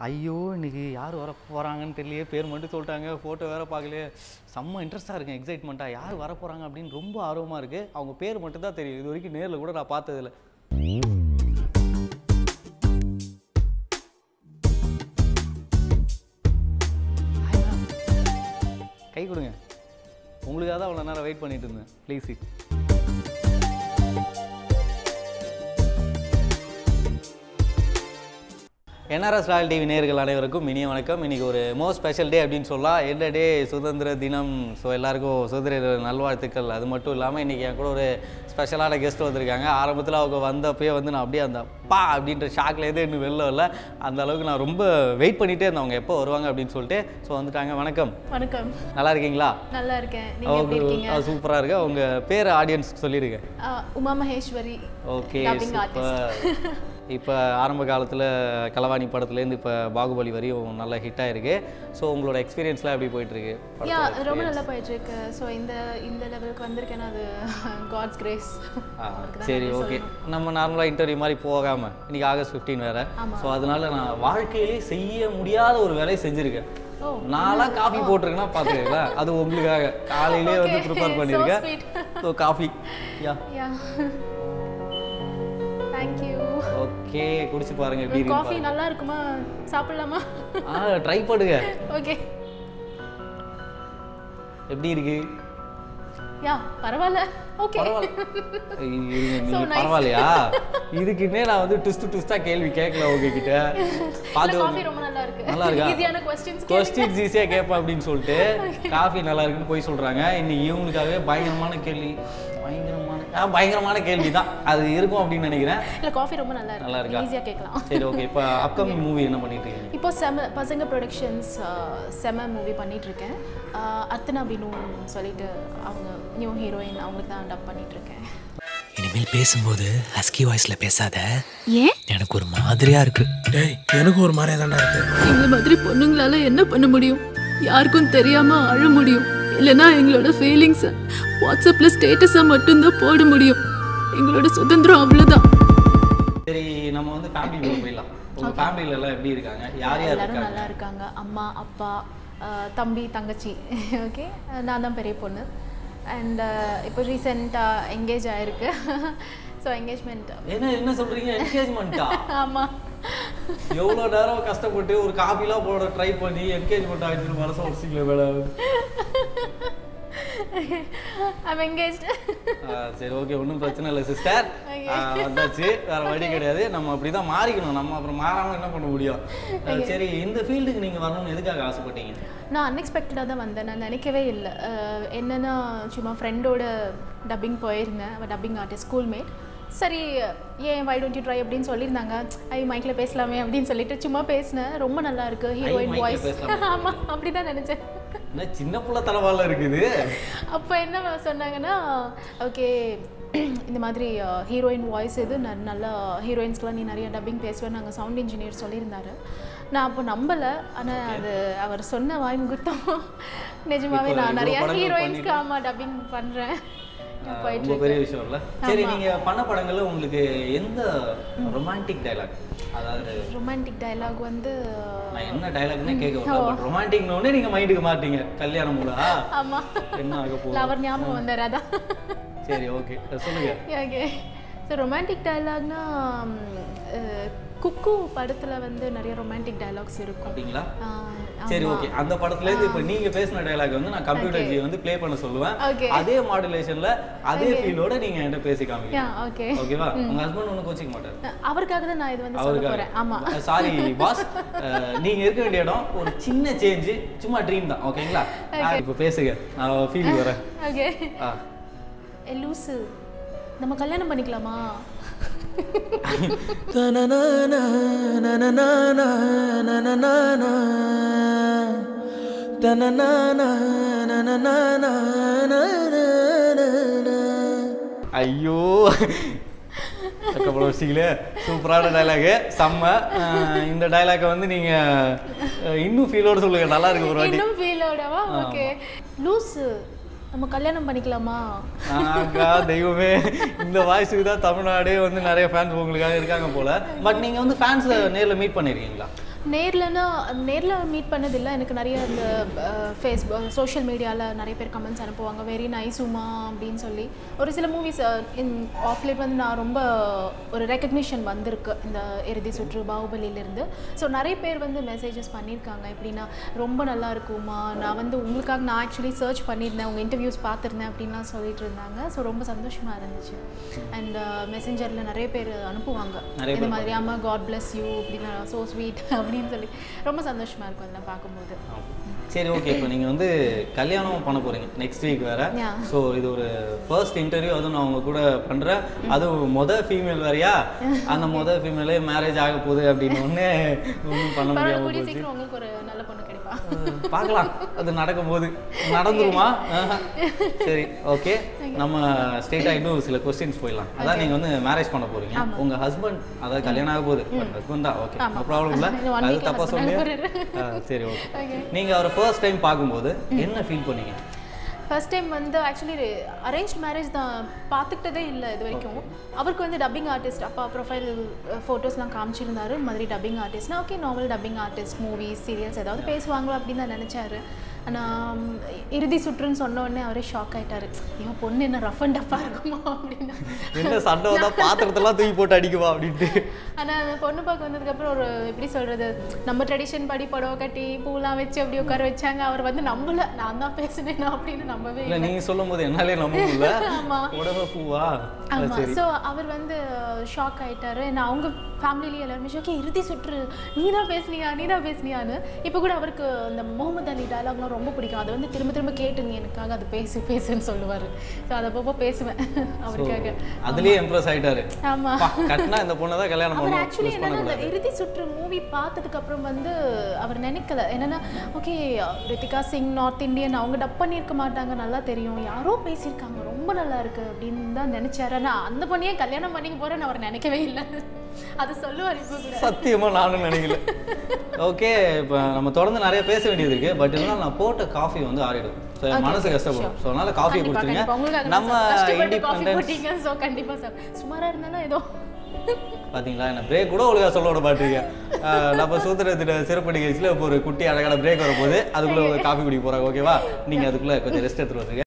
ஐயோ இன்னைக்கு யார் வர போகிறாங்கன்னு தெரியலையே பேர் மட்டும் சொல்லிட்டாங்க ஃபோட்டோ வேறு பார்க்கலையே செம்ம இன்ட்ரெஸ்ட்டாக இருக்கேன் எக்ஸைட்மெண்ட்டாக யார் வர போகிறாங்க அப்படின்னு ரொம்ப ஆர்வமாக இருக்குது அவங்க பேர் மட்டும் தான் தெரியும் இது வரைக்கும் நேரில் கூட நான் பார்த்ததில்ல Hi, ma'am. கை கொடுங்க உங்களுக்காக தான் அவ்வளோ நேரம் வெயிட் பண்ணிட்டு இருந்தேன் please sit NRS royal TV நேயர்கள் அனைவருக்கும் இனிய வணக்கம் இன்னைக்கு ஒரு மோஸ்ட் ஸ்பெஷல் டே அப்படின்னு சொல்லலாம் என்ன டே சுதந்திர தினம் ஸோ எல்லாருக்கும் சுதந்திர தின நல்வாழ்த்துக்கள் அது மட்டும் இல்லாமல் இன்றைக்கி என் கூட ஒரு ஸ்பெஷலான கெஸ்ட் வந்திருக்காங்க ஆரம்பத்தில் அவங்க வந்தப்பயே வந்து நான் அப்படியே அந்த பா அப்படின்ற ஷாக்ல எது இன்னும் வெளில வரல அந்த அளவுக்கு நான் ரொம்ப வெயிட் பண்ணிகிட்டே இருந்தேன் அவங்க எப்போ வருவாங்க அப்படின்னு சொல்லிட்டு ஸோ வந்துட்டாங்க வணக்கம் வணக்கம் நல்லா இருக்கீங்களா நல்லா இருக்கேன் நீங்க எப்படி இருக்கீங்க அவங்க சூப்பராக இருக்கு அவங்க பேர் ஆடியன்ஸ் சொல்லிடுங்க ஆ, Uma Maheswari okay Dubbing super இப்போ ஆரம்ப காலத்தில் கலவாணி படத்துலேருந்து இப்போ பாகுபலி வரையும் நல்ல ஹிட் ஆயிருக்கு ஸோ உங்களோட எக்ஸ்பீரியன்ஸ்லாம் எப்படி போயிட்டுருக்கு யா ரொம்ப நல்லா போயிட்டு இருக்கு ஸோ இந்த இந்த லெவலுக்கு வந்திருக்கேன்னா அது காட்ஸ் கிரேஸ் ஆ சரி ஓகே நம்ம நார்மலாக இன்டர்வியூ மாதிரி போகாமல் இன்னைக்கு ஆகஸ்ட் ஃபிஃப்டீன் வேறு ஸோ அதனால நான் வாழ்க்கையிலே செய்ய முடியாத ஒரு வேலையை செஞ்சுருக்கேன் ஓ. நான்லாம் காஃபி போட்டிருக்கேன்னா பார்த்துக்கங்களா அது உங்களுக்காக காலையிலே வந்து Okay. ப்ரிப்பேர் So பண்ணியிருக்கேன் sweet. So coffee yeah yeah thank you okay குடிச்சு பாருங்க எப்படி இருக்கு காஃபி நல்லா இருக்குமா சாப்பிடலாமா ஆ ட்ரை பண்ணுங்க ஓகே எப்படி இருக்கு யா பரவாயில்ல ஓகே பரவாயில்ல இருங்க, So நீங்க nice. பரவாயில்லையா இதுக்குன்னே நான் வந்து ட்விஸ்ட் ட்விஸ்டா கேள்வி கேட்கல உங்ககிட்ட பார்த்து காஃபி ரொம்ப நல்லா இருக்கு நல்லா இருக்கா? ஈஸியான கொஸ்டின்ஸ் கொஸ்டின்ஸ் ஈஸியாக கேட்பேன் அப்படின்னு சொல்லிட்டு காஃபி நல்லா இருக்குன்னு போய் சொல்றாங்க இன்னைக்கு இவங்களுக்காகவே பயங்கரமான கேள்வி பயங்கரமான ஆ பயங்கரமான கேள்வி தான் அது இருக்கும் அப்படின்னு நினைக்கிறேன் இல்ல காஃபி ரொம்ப நல்லா நல்லா இருக்கு இருக்கா? ஈஸியா கேட்கலாம் சரி ஓகே இப்போ அப்கமிங் மூவி என்ன பண்ணிட்டு இருக்கீங்க இப்போ செம பசங்க ப்ரொடக்ஷன்ஸ் செம மூவி பண்ணிட்டு இருக்கேன் அஹ், அர்த்தனா பினு சொல்லிட்டு அவங்க நியூ ஹீரோயின் அவங்களுக்கு தான் டப் பண்ணிட்டு இருக்கேன் இனிமேல் பேசும்போது ஹஸ்கி வாய்ஸ்ல பேசாத ஏன் எனக்கு ஒரு மாதிரியா இருக்கு டேய் எனக்கு ஒரு மாதிரியா தான்டா இருக்கு எங்களை மாதிரி பொண்ணுங்களால என்ன பண்ண முடியும் யாருக்கும் தெரியாம அழ முடியும் இல்லைன்னா எங்களோட ஃபீலிங்ஸை வாட்ஸ்அப்ல ஸ்டேட்டஸா மட்டும்தான் போட முடியும் எங்களோட சுதந்திரம் அவ்வளவுதான் சரி நம்ம வந்து ஃபேமிலி போயிடலாம் உங்க ஃபேமிலில எல்லாம் எப்படி இருக்காங்க யார் யார் எல்லாரும் இருக்காங்க நல்லா இருக்காங்க அம்மா அப்பா அஹ், தம்பி தங்கச்சி ஓகே நான் தான் பெரிய பொண்ணு அண்ட் இப்போ ரீசெண்டாக எங்கேஜ் ஆயிருக்கு ஸோ என்கேஜ்மெண்ட் என்ன என்ன சொல்றீங்க என்கேஜ்மெண்ட்டா ஆமாம் எவ்வளோ நேரம் கஷ்டப்பட்டு ஒரு காஃபிலாம் போட ட்ரை பண்ணி என்கேஜ்மெண்ட் ஆகிடுச்சு மனசு உடச்சிக்கல மேடம் ஐம் என்கேஜ்டு சரி ஓகே ஒன்றும் பிரச்சனை இல்லை சிஸ்டர் வந்தாச்சு வேற வழி கிடையாது நம்ம அப்படிதான் மாறிக்கணும் நம்ம அப்புறம் மாறாம என்ன பண்ண முடியும் அஹ், சரி இந்த ஃபீல்டுக்கு நீங்க வரணும்னு எதுக்காக ஆசைப்பட்டீங்க நான் அன்எக்ஸ்பெக்டடாக தான் வந்தேன் நான் நினைக்கவே இல்லை அஹ் என்னன்னா சும்மா ஃப்ரெண்டோட டப்பிங் போயிருந்தேன் அவள் டப்பிங் ஆர்டிஸ்ட் ஸ்கூல்மேட் சரி ஏன் வை டோன்ட் யூ ட்ரை அப்படின்னு சொல்லியிருந்தாங்க ஐ மைக்கில் பேசலாமே அப்படின்னு சொல்லிட்டு சும்மா பேசினேன் ரொம்ப நல்லா இருக்கு ஹீரோயின் mic ல வாய்ஸ் பேசலாமா? ஆமாம் அப்படி தான் நினச்சேன் என்ன சின்ன புள்ள தலைவால இருக்குது அப்போ என்ன சொன்னாங்கன்னா ஓகே இந்த மாதிரி ஹீரோயின் வாய்ஸ் இது ந- நல்லா ஹீரோயின்ஸ்க்குலாம் நீ நிறைய டப்பிங் பேசுவேன் நாங்கள் சவுண்ட் இன்ஜினியர் சொல்லியிருந்தாரு நான் அப்போ நம்பலை ஆனால் அது அவர் சொன்ன வாய் முகூர்த்தம் நிஜமாவே இப்போ நான் இவ்வளோ நிறைய படங்கள் ஹீரோயின்ஸ்க்கு ஆமாம் டப்பிங் பண்ணுறேன் அஹ், போயிட்டு ரொம்ப பெரிய விஷயம் இல்ல சரி நீங்க பண்ண படங்கள்ல உங்களுக்கு எந்த ரொமான்டிக் டைலாக் அதாவது ரொமான்டிக் டயலாக் வந்து நான் என்ன டைலாக்னே கேட்க வரல பட் ரொமான்டிக்னு நீங்க மைண்டுக்கு மாட்டீங்க கல்யாணம் மூலா ஆமாம் என்ன ஆக போகுது இல்லை அவர் ஞாபகம் வந்தார் அதான் சரி ஓகே சொல்லுங்க ஓகே ஸோ ரொமான்டிக் டயலாக்னா குக்கு படத்தில் வந்து நிறைய ரொமான்டிக் டயலாக்ஸ் இருக்கும் அப்படிங்களா ஆ, சரி ஆமா. ஓகே அந்த படத்துல இருந்து இப்ப நீங்க பேசின டயலாக் வந்து நான் கம்ப்யூட்டர் ஜி வந்து ப்ளே பண்ண சொல்லுவேன் Okay. அதே மாடுலேஷன்ல அதே ஃபீலோட நீங்க என்கிட்ட பேசி காமிங்க யா ஓகே ஓகேவா உங்க ஹஸ்பண்ட் ஒன்றும் கோச்சிக்க மாட்டார் அவருக்காக தான் நான் இது வந்து சொல்ல போறேன் ஆமா அவருக்காக சாரி பாஸ் நீங்க இருக்க வேண்டிய இடம் ஒரு சின்ன சேஞ்ச் சும்மா ட்ரீம் தான் ஓகேங்களா இப்போ பேசுங்க நான் ஃபீல் வரேன் ஓகே ஆ ஏ லூசு நம்ம கல்யாணம் பண்ணிக்கலாமா தனனானா, நனனானா, நனனானா. தனனானா, நனனானா, நனனானா. ஐயோ அதுக்கப்புறம் வச்சிங்களே சூப்பரான டைலாகு செம்ம அஹ், இந்த டைலாக்கை வந்து நீங்க அஹ், இன்னும் ஃபீலோட சொல்லுங்க நல்லா இருக்கு ஒரு வாட்டி இன்னும் ஃபீலோடவா ஓகே லூசு நம்ம கல்யாணம் பண்ணிக்கலாமா ஆகா தெய்வமே இந்த வாய்ஸுக்கு தான் தமிழ்நாடே வந்து நிறைய ஃபேன்ஸ் உங்களுக்காக இருக்காங்க போல பட் நீங்க வந்து ஃபேன்ஸை நேர்ல மீட் பண்ணிருக்கீங்களா நேர்லனா நேரில் மீட் பண்ணதில்லை எனக்கு நிறைய இந்த ஃபேஸ்புக் சோஷியல் மீடியாவில் நிறைய பேர் கமெண்ட்ஸ் அனுப்புவாங்க வெரி நைஸ் உமா அப்படின்னு சொல்லி ஒரு சில மூவிஸ் இன் ஆஃப்லேட் வந்து நான் ரொம்ப ஒரு ரெக்கக்னிஷன் வந்திருக்கு இந்த இறுதி சுற்று பாகுபலியிலேருந்து ஸோ நிறைய பேர் வந்து மெசேஜஸ் பண்ணியிருக்காங்க எப்படின்னா ரொம்ப நல்லா இருக்குமா நான் வந்து உங்களுக்காக நான் ஆக்சுவலி சர்ச் பண்ணியிருந்தேன் உங்கள் இன்டர்வியூஸ் பார்த்துருந்தேன் அப்படின்லாம் சொல்லிட்டு இருந்தாங்க ஸோ ரொம்ப சந்தோஷமாக இருந்துச்சு அண்ட் மெசேஞ்சரில் நிறைய பேர் அனுப்புவாங்க நிறைய இந்த பேர் மாதிரி அம்மா காட் bless யூ அப்படின்னா ஸோ ஸ்வீட் அப்படின்னு சொல்லி ரொம்ப சந்தோஷமாக இருக்கும் அதெல்லாம் பார்க்கும்போது சரி ஓகே இப்போ நீங்கள் வந்து கல்யாணம் பண்ண போகிறீங்க நெக்ஸ்ட் வீக் வேறு Yeah. ஸோ இது ஒரு ஃபர்ஸ்ட் இன்டர்வியூ அதுவும் நான் உங்க கூட பண்ணுறேன் அதுவும் மொதல் ஃபீமேல் வேறையா அந்த மொதல் ஃபீமேலே மேரேஜ் ஆக போகுது அப்படின்னு ஒன்று ஒன்றும் பண்ண பரவாயில்ல முடியாமல் கூடிய போச்சு சீக்கிரம் உங்களுக்கு ஒரு நல்ல பொண்ணு கிடைப்பா அஹ் பார்க்கலாம் அது நடக்கும்போது நடந்துருமா ஆஹா. சரி ஓகே நம்ம ஸ்ட்ரெயிட்டாக இன்னும் சில கொஸ்டின்ஸ் போயிடலாம் அதான் நீங்கள் வந்து மேரேஜ் பண்ண போறீங்க உங்க ஹஸ்பண்ட் அதாவது கல்யாணம் ஆக போகுது ஹஸ்பண்ட் தான் ஓகே ஆமா. ப்ராப்ளம் இல்லை இன்னும் one அது week ல தப்பாக husband சொன்னீங்க ஆக போறாரு. ஆ, சரி ஓகே Okay. நீங்கள் அவரை ஃபர்ஸ்ட் டைம் பார்க்கும்போது என்ன ஃபீல் பண்ணீங்க ஃபர்ஸ்ட் டைம் வந்து ஆக்சுவலி அரேஞ்ச் மேரேஜ் தான் பார்த்துக்கிட்டதே இல்லை இது வரைக்கும் அவருக்கு வந்து டப்பிங் ஆர்டிஸ்ட் அப்பா ப்ரொஃபைல் ஃபோட்டோஸ்லாம் காமிச்சிருந்தாரு இந்த மாதிரி டப்பிங் ஆர்டிஸ்ட்னா okay normal dubbing artist movies serials ஏதாவது பேசுவாங்களோ அப்படின்னு தான் நினச்சாரு ஆனால் இறுதி சுற்றுன்னு சொன்ன உடனே அவரே ஷாக் ஆயிட்டாரு இவன் பொண்ணு என்ன ரஃப் அண்ட் டஃப்பாக இருக்குமா அப்படின்னு என்ன சண்டை வந்தா பாத்திரத்தெல்லாம் தூக்கி போட்டு அடிக்குவா அப்படின்ட்டு ஆனால் அந்த பொண்ணு பார்க்க வந்ததுக்கப்புறம் ஒரு எப்படி சொல்கிறது நம்ம ட்ரெடிஷன் படி புடவை கட்டி பூலாம் வச்சு அப்படி உட்கார வச்சாங்க அவர் வந்து நம்பல நான் தான் பேசுனேன் அப்படின்னு நம்பவே இல்லை இல்லை நீங்க சொல்லும் போது என்னாலே நம்ப முடியல ஆமா. உடம்பு பூவா அது ஆமா சரி ஸோ அவர் வந்து ஷாக் ஆயிட்டாரு நான் அவங்க ஃபேமிலிலேயே எல்லாருமே ஓகே இறுதி சுற்று நீ தான் பேசுனியா நீ தான் பேசுனியான்னு இப்போ கூட அவருக்கு இந்த முகமது அலி டயலாக்லாம் ரொம்ப பிடிக்கும் அதை வந்து திரும்ப திரும்ப கேட்டு நீ எனக்காக அது பேசு பேசுன்னு சொல்லுவார் ஸோ அதை அப்பப்போ பேசுவேன் அவருக்காக அதுலயே இம்ப்ரெஸ் ஆயிட்டாரு ஆமா பா, கட்டினா இந்த பொண்ணை தான் கல்யாணம் அவர் பண்ணும் ஆக்சுவலி மிஸ் என்னன்னா அந்த பண்ணக்கூடாது இறுதி சுற்று மூவி பார்த்ததுக்கு அப்புறம் வந்து அவர் நினைக்கல என்னன்னா okay Ritika Singh north Indian அவங்க டப் பண்ணியிருக்க மாட்டாங்க நல்லா தெரியும் யாரோ பேசியிருக்காங்க ரொம்ப நல்லா இருக்கு அப்படின்னு தான் நினைச்சாரு ஆனா அந்த பொண்ணையே கல்யாணம் பண்ணிக்க போறேன்னு அவர் நினைக்கவே இல்லை அது சொல்லுவார் இப்போ கூட சத்தியமா நானும் நினைக்கல ஓகே இப்போ நம்ம தொடர்ந்து நிறைய பேச வேண்டியது இருக்கு பட் இருந்தாலும் நான் போட்ட காஃபி வந்து ஆறிடும் ஸோ என் Okay, மனசு okay, கஷ்டப்படும் sure. ஸோ அதனால காஃபி கண்டிப்பா, கொடுத்துருங்க கண்டிப்பா. உங்களுக்காக நான் நம்ம கஷ்டப்பட்டு காஃபி இண்டிபெண்டன்ஸ் போட்டீங்க ஸோ கண்டிப்பா சார் சுமாரா இருந்தாலும் ஏதோ பாத்தீங்களா என்ன பிரேக் கூட ஒழுங்கா சொல்ல விட மாட்டீங்க ஆஹ் நம்ம சுதந்திர தின சிறப்பு நிகழ்ச்சியில் இப்போ ஒரு குட்டி அழகான பிரேக் வரப்போகுது அதுக்குள்ள ஒரு காஃபி குடிக்க போறாங்க ஓகேவா நீங்க அதுக்குள்ள கொஞ்சம் ரெஸ்ட் எடுத்துட்டு வந்துருங்க